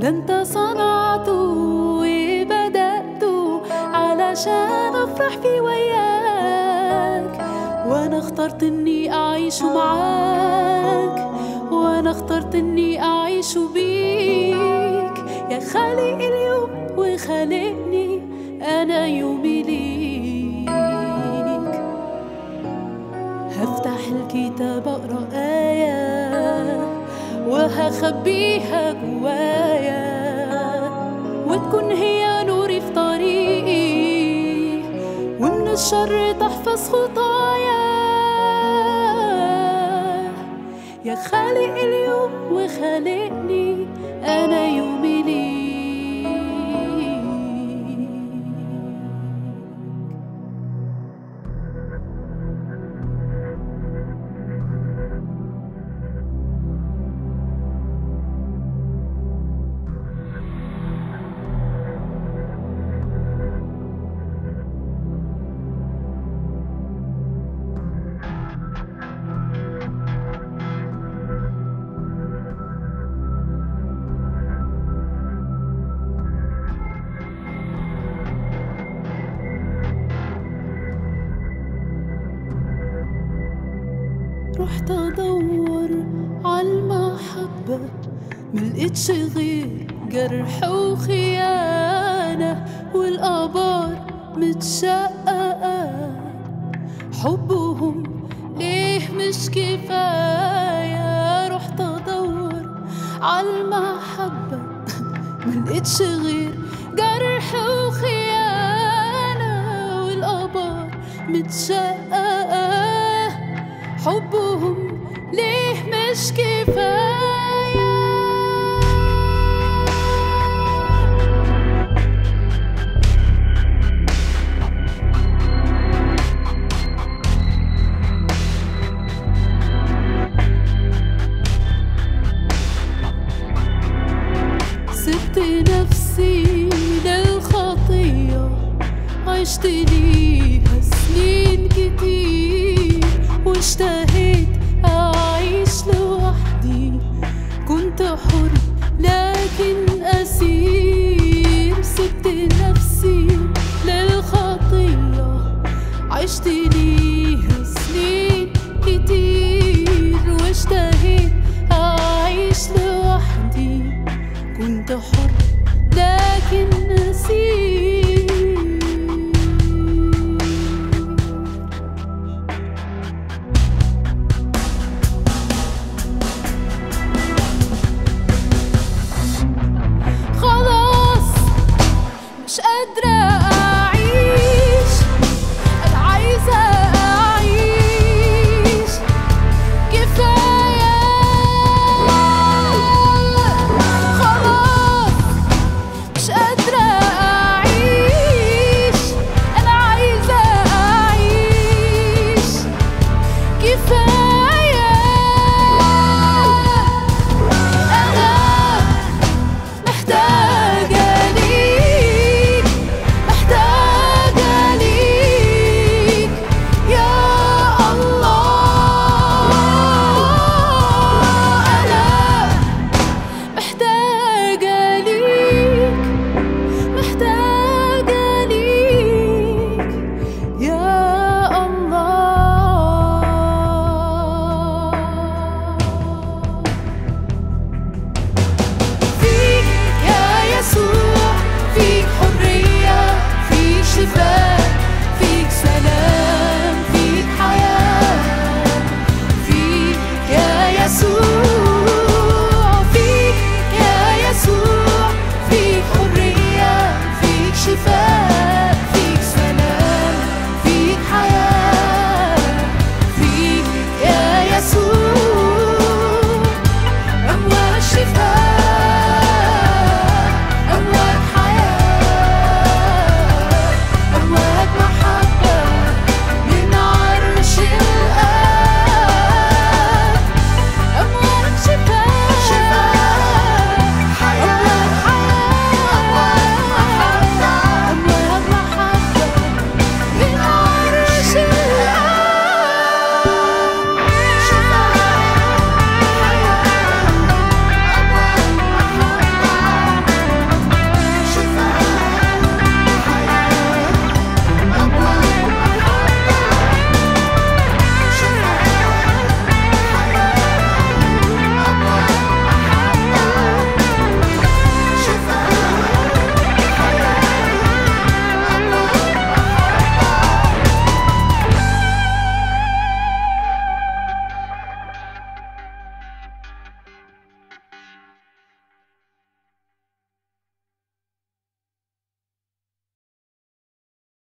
انت صنعته وبدأته علشان افرح في وياك وانا اخترت اني اعيش معاك وانا اخترت اني اعيش بيك يا خالق اليوم وخالقني انا يومي ليك هفتح الكتاب اقرا ايه وهخبيها جوايا وتكون هي نوري في طريقي ومن الشر تحفظ خطايا يا خالق اليوم وخالقني انا يومي ليك رحت ادور عالمحبة ملقتش غير جرح وخيانة والآبار متشققة حبهم ليه مش كفاية رحت ادور عالمحبة ملقتش غير جرح وخيانة والآبار متشققة حبهم ليه مش كفاية سبت نفسي للخطية عشت ليها سنين كتير واشتهيت أعيش لوحدي كنت حر لكن أسير سبت نفسي للخطية عشت ليها